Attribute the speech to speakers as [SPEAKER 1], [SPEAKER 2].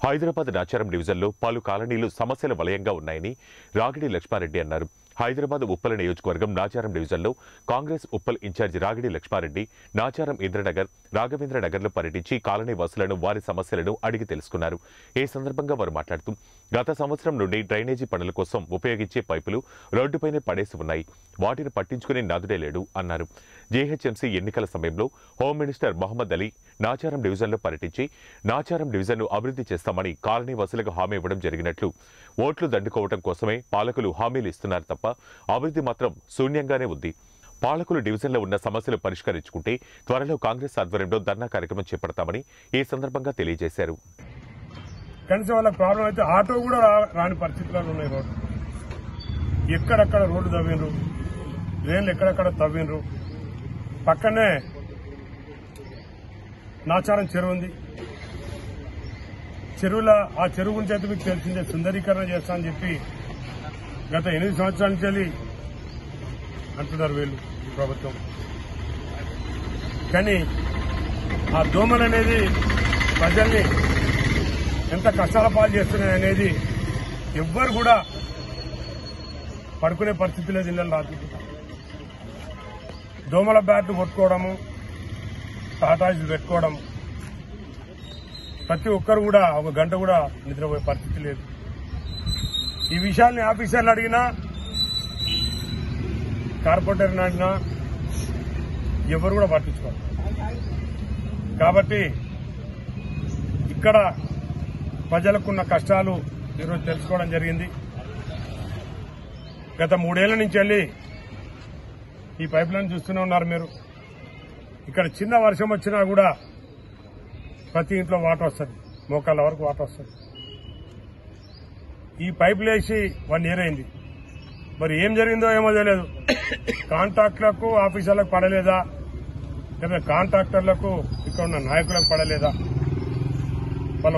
[SPEAKER 1] హైదరాబాద్ నాచారం డివిజన్లో పలు కాలనీలు సమస్యల వలయంగా ఉన్నాయని రాగిడి లక్ష్మారెడ్డి అన్నారు హైదరాబాద్ ఉప్పల నియోజకవర్గం నాచారం డివిజన్లో కాంగ్రెస్ ఉప్పల్ ఇన్ఛార్జి రాగిడి లక్ష్మారెడ్డి నాచారం ఇంద్రనగర్ రాఘవేంద్ర నగర్లో పర్యటించి కాలనీ వాసులను వారి సమస్యలను అడిగి తెలుసుకున్నారు ఈ సందర్భంగా వారు మాట్లాడుతూ గత సంవత్సరం నుండి డ్రైనేజీ పనుల కోసం ఉపయోగించే పైపులు రోడ్డుపైనే పడేసి ఉన్నాయి వాటిని పట్టించుకునే నాదుడే లేడు అన్నారు జేహెచ్ఎంసీ ఎన్నికల సమయంలో హోమ్ మినిస్టర్ మహమ్మద్ అలీ నాచారం డివిజన్లో పర్యటించి నాచారం డివిజన్ను అభివృద్ధి చేస్తామని కాలనీ వాసులకు హామీ ఇవ్వడం జరిగినట్లు ఓట్లు దండుకోవడం కోసమే పాలకులు హామీలు ఇస్తున్నారు తప్ప అభివృద్ధి మాత్రం శూన్యంగానే ఉంది పాలకులు డివిజన్లో ఉన్న సమస్యలు పరిష్కరించుకుంటే త్వరలో కాంగ్రెస్ ఆధ్వర్యంలో ధర్నా కార్యక్రమం చేపడతామని ఈ సందర్భంగా తెలియజేశారు
[SPEAKER 2] కనీసం వాళ్ళకి ప్రాబ్లం అయితే ఆటో కూడా రా- రాని పరిస్థితులలో ఉన్నాయి రోడ్డు ఎక్కడెక్కడ రోడ్డు తవ్విండ్రు లేన్లు ఎక్కడెక్కడ తవ్విండ్రు పక్కనే నాచారం చెరువు ఉంది చెరువుల ఆ చెరువు గురించి అయితే మీకు తెలిసిందే సుందరీకరణ చేస్తా అని చెప్పి గత ఎనిమిది సంవత్సరాల నుంచి వెళ్ళి అంటున్నారు వీళ్ళు ఈ ప్రభుత్వం కానీ ఆ దోమలు అనేది ప్రజల్ని ఎంత కష్టాల పాలు చేస్తున్నాయి అనేది ఎవ్వరు కూడా పడుకునే పరిస్థితి లేదు ఇళ్ళని రాత్రి దోమల బ్యాట్లు కొట్టుకోవడము టాటాయిలు పెట్టుకోవడం ప్రతి ఒక్కరు కూడా ఒక గంట కూడా నిద్రపోయే పరిస్థితి లేదు ఈ విషయాల్ని ఆఫీసర్లు అడిగినా కార్పొరేటర్ని అడిగినా ఎవరు కూడా పట్టించుకోరు కాబట్టి ఇక్కడ ప్రజలకున్న కష్టాలు ఈరోజు తెలుసుకోవడం జరిగింది గత మూడేళ్ల నుంచి వెళ్ళి ఈ పైప్ లైన్ చూస్తూనే ఉన్నారు మీరు ఇక్కడ చిన్న వర్షం వచ్చినా కూడా ప్రతి ఇంట్లో వాటర్ వస్తుంది మోకాళ్ళ వరకు వాటర్ వస్తుంది ఈ పైపులు వేసి వన్ ఇయర్ అయింది మరి ఏం జరిగిందో ఏమో తెలియదు కాంట్రాక్టర్లకు ఆఫీసర్లకు పడలేదా లేదా కాంట్రాక్టర్లకు ఇక్కడ ఉన్న నాయకులకు పడలేదా